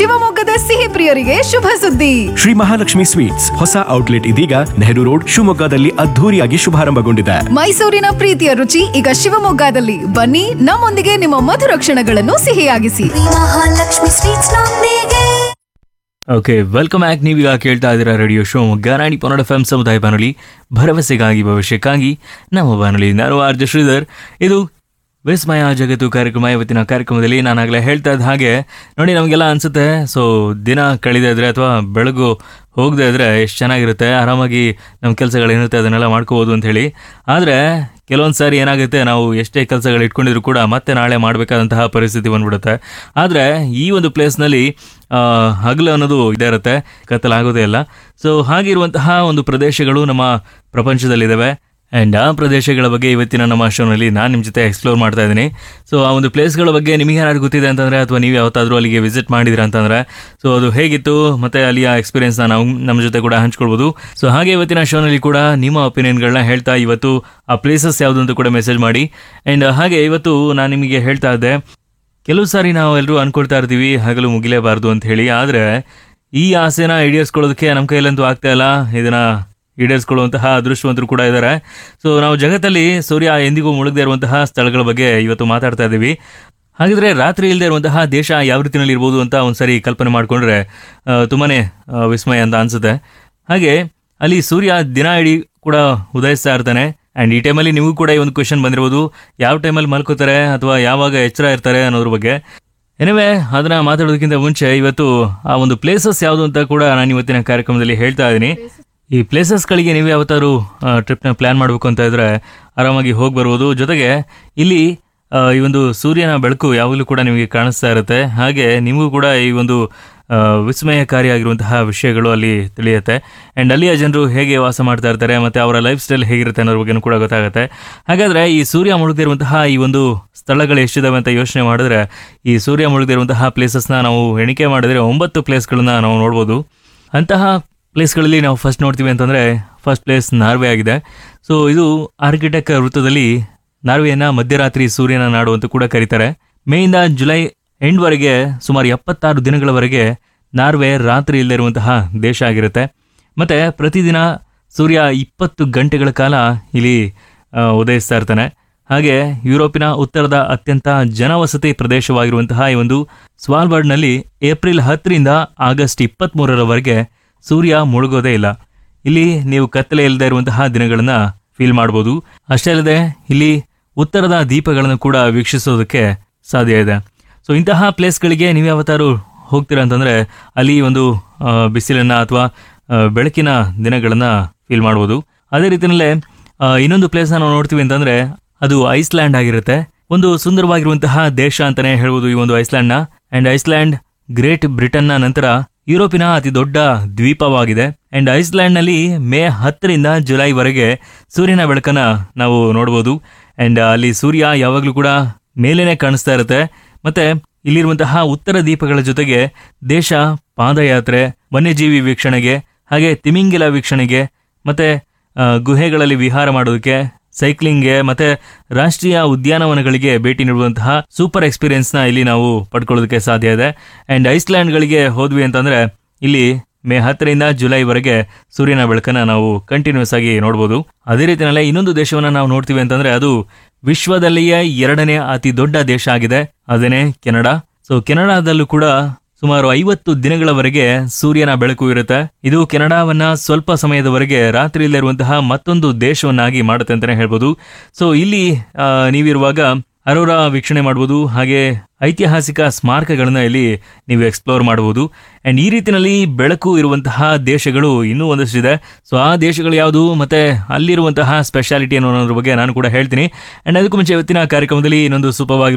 ಶಿವಮೊಗ್ಗದ ಸಿಹಿ ಪ್ರಿಯರಿಗೆ ಶುಭ ಸುದ್ದಿ ಶ್ರೀ ಮಹಾಲಕ್ಷ್ಮಿ ಸ್ವೀಟ್ಸ್ ಹೊಸ ಔಟ್ಲೆಟ್ ಇದೀಗ ನೆಹರು ರೋಡ್ ಶಿವಮೊಗ್ಗದಲ್ಲಿ ಅದ್ಧೂರಿಯಾಗಿ ಶುಭಾರಂಭಗೊಂಡಿದೆ ಮೈಸೂರಿನ ಪ್ರೀತಿಯ ರುಚಿ ಈಗ ಶಿವಮೊಗ್ಗದಲ್ಲಿ ಬನ್ನಿ ನಮ್ಮೊಂದಿಗೆ ನಿಮ್ಮ ಮಧುರ ಕ್ಷಣಗಳನ್ನು ಸಿಹಿಯಾಗಿಸಿ ಮಹಾಲಕ್ಷ್ಮಿ ಸ್ವೀಟ್ಸ್ ನೊಂದಿಗೆ ಓಕೆ ವೆಲ್ಕಮ್ ಬ್ಯಾಕ್ ನೀವೀಗ ಕೇಳ್ತಾ ಇದ್ದೀರಾ ರೇಡಿಯೋ ಶಿವಮೊಗ್ಗ ರಾಣಿ ಪನ್ನಡ ಎಫ್ ಎಂ ಸಮುದಾಯ ಬಾನುಲಿ ಭರವಸೆಗಾಗಿ ಭವಿಷ್ಯಕ್ಕಾಗಿ ನಮ್ಮ ಬಾನುಲಿ ನಾನು ಆರ್ ಜೆ ಶ್ರೀಧರ್ ಇದು ವಿಸ್ಮಯ ಜಗತ್ತು ಕಾರ್ಯಕ್ರಮ ಇವತ್ತಿನ ಕಾರ್ಯಕ್ರಮದಲ್ಲಿ ನಾನಾಗಲೇ ಹೇಳ್ತಾ ಇದ್ದ ಹಾಗೆ ನೋಡಿ ನಮಗೆಲ್ಲ ಅನಿಸುತ್ತೆ ಸೊ ದಿನ ಕಳೆದೇ ಇದ್ರೆ ಅಥವಾ ಬೆಳಗು ಹೋಗದೆ ಇದ್ರೆ ಎಷ್ಟು ಚೆನ್ನಾಗಿರುತ್ತೆ ಆರಾಮಾಗಿ ನಮ್ಮ ಕೆಲಸಗಳೇನಿರುತ್ತೆ ಅದನ್ನೆಲ್ಲ ಮಾಡ್ಕೋಬೋದು ಅಂತ ಹೇಳಿ ಆದರೆ ಕೆಲವೊಂದು ಸಾರಿ ಏನಾಗುತ್ತೆ ನಾವು ಎಷ್ಟೇ ಕೆಲಸಗಳು ಇಟ್ಕೊಂಡಿದ್ರು ಕೂಡ ಮತ್ತೆ ನಾಳೆ ಮಾಡಬೇಕಾದಂತಹ ಪರಿಸ್ಥಿತಿ ಬಂದ್ಬಿಡುತ್ತೆ ಆದರೆ ಈ ಒಂದು ಪ್ಲೇಸ್ನಲ್ಲಿ ಹಗಲು ಅನ್ನೋದು ಇದೇ ಇರುತ್ತೆ ಕತ್ತಲಾಗೋದೇ ಇಲ್ಲ ಸೊ ಹಾಗಿರುವಂತಹ ಒಂದು ಪ್ರದೇಶಗಳು ನಮ್ಮ ಪ್ರಪಂಚದಲ್ಲಿದ್ದಾವೆ ಆ್ಯಂಡ್ ಆ ಪ್ರದೇಶಗಳ ಬಗ್ಗೆ ಇವತ್ತಿನ ನಮ್ಮ ಶೋನಲ್ಲಿ ನಾನು ನಿಮ್ಮ ಜೊತೆ ಎಕ್ಸ್ಪ್ಲೋರ್ ಮಾಡ್ತಾ ಇದ್ದೀನಿ ಸೊ ಆ ಒಂದು ಪ್ಲೇಸ್ಗಳ ಬಗ್ಗೆ ನಿಮಗೆ ಏನಾದ್ರು ಗೊತ್ತಿದೆ ಅಂತಂದರೆ ಅಥವಾ ನೀವು ಯಾವತ್ತಾದರೂ ಅಲ್ಲಿಗೆ ವಿಸಿಟ್ ಮಾಡಿದಿರ ಅಂತಂದರೆ ಸೊ ಅದು ಹೇಗಿತ್ತು ಮತ್ತು ಅಲ್ಲಿಯ ಎಕ್ಸ್ಪೀರಿಯನ್ಸ್ನ ನಾವು ನಮ್ಮ ಜೊತೆ ಕೂಡ ಹಂಚ್ಕೊಳ್ಬೋದು ಸೊ ಹಾಗೆ ಇವತ್ತಿನ ಶೋನಲ್ಲಿ ಕೂಡ ನಿಮ್ಮ ಒಪಿನಿಯನ್ಗಳನ್ನ ಹೇಳ್ತಾ ಇವತ್ತು ಆ ಪ್ಲೇಸಸ್ ಯಾವುದು ಅಂತ ಕೂಡ ಮೆಸೇಜ್ ಮಾಡಿ ಆ್ಯಂಡ್ ಹಾಗೆ ಇವತ್ತು ನಾನು ನಿಮಗೆ ಹೇಳ್ತಾ ಇದ್ದೆ ಕೆಲವು ಸಾರಿ ನಾವು ಎಲ್ಲರೂ ಅನ್ಕೊಳ್ತಾ ಇರ್ತೀವಿ ಹಗಲು ಮುಗಿಲೇಬಾರ್ದು ಅಂತ ಹೇಳಿ ಆದರೆ ಈ ಆಸೆನ ಈಡೇರಿಸ್ಕೊಳ್ಳೋದಕ್ಕೆ ನಮ್ಮ ಕೈಲಂತೂ ಆಗ್ತಾ ಇಲ್ಲ ಇದನ್ನ ಈಡೇರಿಸ್ಕೊಳ್ಳುವಂತಹ ಅದೃಷ್ಟವಂತರು ಕೂಡ ಇದ್ದಾರೆ ಸೊ ನಾವು ಜಗತ್ತಲ್ಲಿ ಸೂರ್ಯ ಎಂದಿಗೂ ಮುಳುಗದೇ ಇರುವಂತಹ ಸ್ಥಳಗಳ ಬಗ್ಗೆ ಇವತ್ತು ಮಾತಾಡ್ತಾ ಇದ್ದೀವಿ ಹಾಗಿದ್ರೆ ರಾತ್ರಿ ಇಲ್ಲದೆ ಇರುವಂತಹ ದೇಶ ಯಾವ ರೀತಿಯಲ್ಲಿ ಇರ್ಬೋದು ಅಂತ ಒಂದ್ಸರಿ ಕಲ್ಪನೆ ಮಾಡಿಕೊಂಡ್ರೆ ತುಂಬಾನೇ ಆ, ವಿಸ್ಮಯ ಅಂತ ಅನ್ಸುತ್ತೆ ಹಾಗೆ ಅಲ್ಲಿ ಸೂರ್ಯ ದಿನ ಇಡೀ ಕೂಡ ಉದಯಿಸ್ತಾ ಇರ್ತಾನೆ ಆ್ಯಂಡ್ ಈ ಟೈಮಲ್ಲಿ ನಿಮಗೂ ಕೂಡ ಈ ಒಂದು ಕ್ವೆಶನ್ ಬಂದಿರ್ಬೋದು ಯಾವ ಟೈಮಲ್ಲಿ ಮಲ್ಕೋತಾರೆ ಅಥವಾ ಯಾವಾಗ ಎಚ್ಚರ ಇರ್ತಾರೆ ಅನ್ನೋದ್ರ ಬಗ್ಗೆ ಎನಿವೆ ಅದನ್ನ ಮಾತಾಡೋದಕ್ಕಿಂತ ಮುಂಚೆ ಇವತ್ತು ಆ ಒಂದು ಪ್ಲೇಸಸ್ ಯಾವುದು ಅಂತ ಕೂಡ ನಾನು ಇವತ್ತಿನ ಕಾರ್ಯಕ್ರಮದಲ್ಲಿ ಹೇಳ್ತಾ ಇದ್ದೀನಿ ಈ ಪ್ಲೇಸಸ್ಗಳಿಗೆ ನೀವು ಯಾವತ್ತಾದ್ರು ಟ್ರಿಪ್ನ ಪ್ಲಾನ್ ಮಾಡಬೇಕು ಅಂತ ಇದ್ರೆ ಆರಾಮಾಗಿ ಹೋಗಿ ಬರ್ಬೋದು ಜೊತೆಗೆ ಇಲ್ಲಿ ಆ, ಈ ಒಂದು ಸೂರ್ಯನ ಬೆಳಕು ಯಾವಾಗಲೂ ಕೂಡ ನಿಮಗೆ ಕಾಣಿಸ್ತಾ ಇರುತ್ತೆ ಹಾಗೆ ನಿಮಗೂ ಕೂಡ ಈ ಒಂದು ಆ, ವಿಸ್ಮಯಕಾರಿಯಾಗಿರುವಂತಹ ವಿಷಯಗಳು ಅಲ್ಲಿ ತಿಳಿಯುತ್ತೆ ಆ್ಯಂಡ್ ಅಲ್ಲಿಯ ಜನರು ಹೇಗೆ ವಾಸ ಮಾಡ್ತಾ ಇರ್ತಾರೆ ಮತ್ತು ಅವರ ಲೈಫ್ ಸ್ಟೈಲ್ ಹೇಗಿರುತ್ತೆ ಅನ್ನೋದ್ರ ಬಗ್ಗೆನೂ ಕೂಡ ಗೊತ್ತಾಗುತ್ತೆ ಹಾಗಾದರೆ ಈ ಸೂರ್ಯ ಮುಳುಗದಿರುವಂತಹ ಈ ಒಂದು ಸ್ಥಳಗಳು ಎಷ್ಟಿದಾವೆ ಅಂತ ಯೋಚನೆ ಮಾಡಿದ್ರೆ ಈ ಸೂರ್ಯ ಮುಳುಗದಿರುವಂತಹ ಪ್ಲೇಸಸ್ನ ನಾವು ಎಣಿಕೆ ಮಾಡಿದ್ರೆ ಒಂಬತ್ತು ಪ್ಲೇಸ್ಗಳನ್ನ ನಾವು ನೋಡ್ಬೋದು ಅಂತಹ ಪ್ಲೇಸ್ಗಳಲ್ಲಿ ನಾವು ಫಸ್ಟ್ ನೋಡ್ತೀವಿ ಅಂತಂದರೆ ಫಸ್ಟ್ ಪ್ಲೇಸ್ ನಾರ್ವೆ ಆಗಿದೆ ಸೊ ಇದು ಆರ್ಕಿಟೆಕ್ ವೃತ್ತದಲ್ಲಿ ನಾರ್ವೆಯನ್ನ ಮಧ್ಯರಾತ್ರಿ ಸೂರ್ಯನ ನಾಡು ಅಂತ ಕೂಡ ಕರೀತಾರೆ ಮೇಯಿಂದ ಜುಲೈ ಎಂಡ್ವರೆಗೆ ಸುಮಾರು ಎಪ್ಪತ್ತಾರು ದಿನಗಳವರೆಗೆ ನಾರ್ವೆ ರಾತ್ರಿ ಇಲ್ಲದೆ ಇರುವಂತಹ ದೇಶ ಆಗಿರುತ್ತೆ ಮತ್ತೆ ಪ್ರತಿದಿನ ಸೂರ್ಯ ಇಪ್ಪತ್ತು ಗಂಟೆಗಳ ಕಾಲ ಇಲ್ಲಿ ಆ, ಉದಯಿಸ್ತಾ ಇರ್ತಾನೆ ಹಾಗೆ ಯುರೋಪಿನ ಉತ್ತರದ ಅತ್ಯಂತ ಜನವಸತಿ ಪ್ರದೇಶವಾಗಿರುವಂತಹ ಈ ಒಂದು ಸ್ವಾಲ್ಬರ್ಡ್ನಲ್ಲಿ ಏಪ್ರಿಲ್ ಹತ್ತರಿಂದ ಆಗಸ್ಟ್ ಇಪ್ಪತ್ತ್ಮೂರರವರೆಗೆ ಸೂರ್ಯ ಮುಳುಗೋದೇ ಇಲ್ಲ ಇಲ್ಲಿ ನೀವು ಕತ್ತಲೆ ಇಲ್ಲದೆ ಇರುವಂತಹ ದಿನಗಳನ್ನ ಫೀಲ್ ಮಾಡ್ಬೋದು ಅಷ್ಟೇ ಅಲ್ಲದೆ ಇಲ್ಲಿ ಉತ್ತರದ ದೀಪಗಳನ್ನು ಕೂಡ ವೀಕ್ಷಿಸೋದಕ್ಕೆ ಸಾಧ್ಯ ಇದೆ ಸೊ ಇಂತಹ ಪ್ಲೇಸ್ಗಳಿಗೆ ನೀವು ಯಾವತ್ತಾರು ಹೋಗ್ತೀರಾ ಅಂತಂದ್ರೆ ಅಲ್ಲಿ ಒಂದು ಆ, ಬಿಸಿಲನ್ನ ಅಥವಾ ಆ, ಬೆಳಕಿನ ದಿನಗಳನ್ನ ಫೀಲ್ ಮಾಡ್ಬೋದು ಅದೇ ರೀತಿಯಲ್ಲೇ ಆ, ಇನ್ನೊಂದು ಪ್ಲೇಸ್ನ ನಾವು ನೋಡ್ತೀವಿ ಅಂತಂದ್ರೆ ಅದು ಐಸ್ಲ್ಯಾಂಡ್ ಆಗಿರುತ್ತೆ ಒಂದು ಸುಂದರವಾಗಿರುವಂತಹ ದೇಶ ಅಂತಾನೆ ಹೇಳ್ಬೋದು ಈ ಒಂದು ಐಸ್ಲ್ಯಾಂಡ್ನ ಅಂಡ್ ಐಸ್ಲ್ಯಾಂಡ್ ಗ್ರೇಟ್ ಬ್ರಿಟನ್ನ ನಂತರ ಯುರೋಪಿನ ಅತಿ ದೊಡ್ಡ ದ್ವೀಪವಾಗಿದೆ ಅಂಡ್ ಐಸ್ಲ್ಯಾಂಡ್ ನಲ್ಲಿ ಮೇ ಹತ್ತರಿಂದ ಜುಲೈವರೆಗೆ ಸೂರ್ಯನ ಬೆಳಕನ್ನ ನಾವು ನೋಡಬಹುದು ಅಂಡ್ ಅಲ್ಲಿ ಸೂರ್ಯ ಯಾವಾಗಲೂ ಕೂಡ ಮೇಲೇನೆ ಕಾಣಿಸ್ತಾ ಇರುತ್ತೆ ಮತ್ತೆ ಇಲ್ಲಿರುವಂತಹ ಉತ್ತರ ದೀಪಗಳ ಜೊತೆಗೆ ದೇಶ ಪಾದಯಾತ್ರೆ ವನ್ಯಜೀವಿ ವೀಕ್ಷಣೆಗೆ ಹಾಗೆ ತಿಮಿಂಗಿಲ ವೀಕ್ಷಣೆಗೆ ಮತ್ತೆ ಆ, ಗುಹೆಗಳಲ್ಲಿ ವಿಹಾರ ಮಾಡೋದಕ್ಕೆ ಸೈಕ್ಲಿಂಗ್ಗೆ ಮತ್ತೆ ರಾಷ್ಟ್ರೀಯ ಉದ್ಯಾನವನಗಳಿಗೆ ಭೇಟಿ ನೀಡುವಂತಹ ಸೂಪರ್ ಎಕ್ಸ್ಪೀರಿಯನ್ಸ್ನ ಇಲ್ಲಿ ನಾವು ಪಡ್ಕೊಳ್ಳೋದಕ್ಕೆ ಸಾಧ್ಯ ಇದೆ ಅಂಡ್ ಐಸ್ಲ್ಯಾಂಡ್ಗಳಿಗೆ ಹೋದ್ವಿ ಅಂತಂದ್ರೆ ಇಲ್ಲಿ ಮೇ ಹತ್ತರಿಂದ ಜುಲೈವರೆಗೆ ಸೂರ್ಯನ ಬೆಳಕನ್ನ ನಾವು ಕಂಟಿನ್ಯೂಸ್ ಆಗಿ ನೋಡ್ಬೋದು ಅದೇ ರೀತಿಯಲ್ಲೇ ಇನ್ನೊಂದು ದೇಶವನ್ನ ನಾವು ನೋಡ್ತೀವಿ ಅಂತಂದ್ರೆ ಅದು ವಿಶ್ವದಲ್ಲಿಯೇ ಎರಡನೇ ಅತಿ ದೊಡ್ಡ ದೇಶ ಆಗಿದೆ ಅದೇನೇ ಕೆನಡಾ ಸೊ ಕೆನಡಾದಲ್ಲೂ ಕೂಡ ಸುಮಾರು ಐವತ್ತು ದಿನಗಳವರೆಗೆ ಸೂರ್ಯನ ಬೆಳಕು ಇರುತ್ತೆ ಇದು ಕೆನಡಾವನ್ನ ಸ್ವಲ್ಪ ಸಮಯದವರೆಗೆ ರಾತ್ರಿಯಲ್ಲಿರುವಂತಹ ಮತ್ತೊಂದು ದೇಶವನ್ನಾಗಿ ಮಾಡುತ್ತೆ ಅಂತಾನೆ ಹೇಳ್ಬೋದು ಸೊ ಇಲ್ಲಿ ಆ, ನೀವಿರುವಾಗ ಅರೋರಾ ವೀಕ್ಷಣೆ ಮಾಡ್ಬೋದು ಹಾಗೆ ಐತಿಹಾಸಿಕ ಸ್ಮಾರಕಗಳನ್ನ ಇಲ್ಲಿ ನೀವು ಎಕ್ಸ್ಪ್ಲೋರ್ ಮಾಡಬಹುದು ಅಂಡ್ ಈ ರೀತಿಯಲ್ಲಿ ಬೆಳಕು ಇರುವಂತಹ ದೇಶಗಳು ಇನ್ನೂ ಒಂದಷ್ಟಿದೆ ಸೊ ಆ ದೇಶಗಳು ಯಾವುದು ಮತ್ತೆ ಅಲ್ಲಿರುವಂತಹ ಸ್ಪೆಷಾಲಿಟಿ ಅನ್ನೋದ್ರ ಬಗ್ಗೆ ನಾನು ಕೂಡ ಹೇಳ್ತೀನಿ ಅಂಡ್ ಅದಕ್ಕೂ ಮುಂಚೆ ಇವತ್ತಿನ ಕಾರ್ಯಕ್ರಮದಲ್ಲಿ ಇನ್ನೊಂದು ಸೂಪರ್